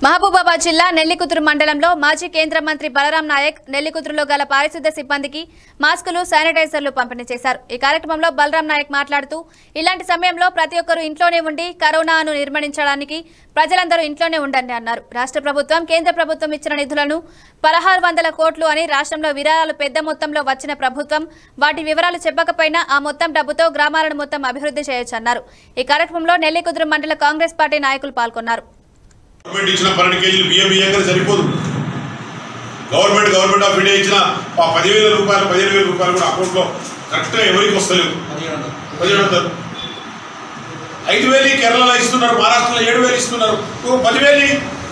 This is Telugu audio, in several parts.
మహబూబాబాద్ జిల్లా నెల్లికుతురు మండలంలో మాజీ కేంద్ర మంత్రి బలరాం నాయక్ నెల్లికుతురులో గల పారిశుద్ధ్య సిబ్బందికి మాస్కులు శానిటైజర్లు పంపిణీ చేశారు ఈ కార్యక్రమంలో బలరాం నాయక్ మాట్లాడుతూ ఇలాంటి సమయంలో ప్రతి ఒక్కరూ ఇంట్లోనే ఉండి కరోనాను నిర్మణించడానికి ప్రజలందరూ ఇంట్లోనే ఉండండి అన్నారు రాష్ట్ర ప్రభుత్వం కేంద్ర ప్రభుత్వం ఇచ్చిన నిధులను పదహారు వందల కోట్లు అని రాష్ట్రంలో విరాళాలు పెద్ద మొత్తంలో వచ్చిన ప్రభుత్వం వాటి వివరాలు చెప్పకపోయినా ఆ మొత్తం డబ్బుతో గ్రామాలను మొత్తం అభివృద్ధి చేయొచ్చన్నారు ఈ కార్యక్రమంలో నెల్లికుదురు మండల కాంగ్రెస్ పార్టీ నాయకులు పాల్గొన్నారు గవర్నమెంట్ ఇచ్చిన పన్నెండు కేజీలు బియ్యం బియ్యంగా సరిపోదు గవర్నమెంట్ గవర్నమెంట్ ఆఫ్ ఇండియా ఇచ్చిన ఆ పదివేల రూపాయలు పదిహేను వేల రూపాయలు కూడా అకౌంట్లో కరెక్ట్గా ఎవరికి వస్తలేవు పదిహేడు వందలు ఐదు వేలు కేరళలో ఇస్తున్నారు మహారాష్ట్రలో ఏడు వేలు ఇస్తున్నారు నువ్వు పదివేలు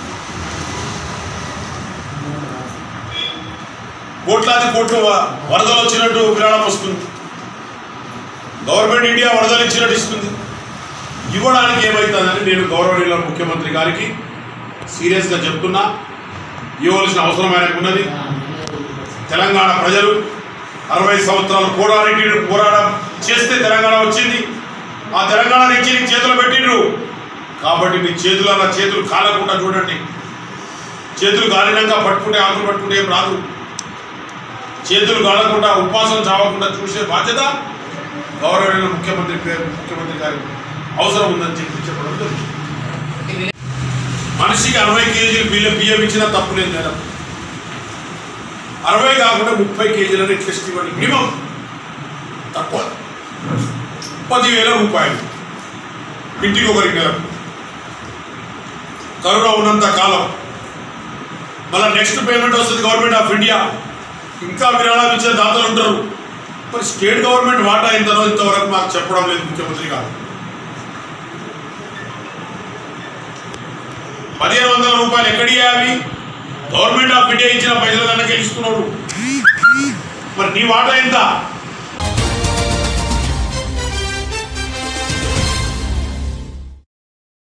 కోట్లాది కోట్లు వ- వరదలు వచ్చినట్టు విరాళం వస్తుంది గవర్నమెంట్ ఇండియా వరదలు ఇచ్చినట్టు ఇస్తుంది ఇవ్వడానికి ఏమవుతుందని నేను గౌరవనీయుల ముఖ్యమంత్రి గారికి సీరియస్గా చెప్తున్నా ఇవ్వవలసిన అవసరం ఆయనకు ఉన్నది తెలంగాణ ప్రజలు అరవై సంవత్సరాలు పోరాడి పోరాటం చేస్తే తెలంగాణ వచ్చింది ఆ తెలంగాణ నుంచి నీ చేతులు పెట్టిండ్రు కాబట్టి మీ చేతుల నా చేతులు కాలకుండా చూడండి చేతులు కాలినాక పట్టుకుంటే ఆకులు పట్టుకుంటే ఏం రాదు చేతులు కాలకుండా ఉపవాసం చావకుండా చూసే బాధ్యత గౌరవనీయుల ముఖ్యమంత్రి పేరు ముఖ్యమంత్రి గారి అవసరం ఉందని చెప్పి చెప్పడం జరుగుతుంది మనిషికి అరవై కేజీలు బియ్యం బియ్యం ఇచ్చినా తప్పు లేదు మేడం అరవై కాకుండా ముప్పై కేజీలని టెస్ట్ ఇవ్వండి మినిమం తక్కువ పదివేల రూపాయలు ఇంటికి ఒకరికి నెలకు కరోనా ఉన్నంత కాలం మళ్ళీ నెక్స్ట్ పేమెంట్ వస్తుంది గవర్నమెంట్ ఆఫ్ ఇండియా ఇంకా విరాళాలు ఇచ్చే దాతలు ఉంటారు మరి స్టేట్ గవర్నమెంట్ వాటా ఎంతనో ఇంతవరకు మాకు చెప్పడం లేదు ముఖ్యమంత్రి గారు పదిహేను వందల రూపాయలు ఎక్కడి అవి గవర్నమెంట్ ఆఫ్ ఇండియా ఇచ్చిన పైసలు కనుక ఇస్తున్నాడు మరి నీ వాటా ఎంత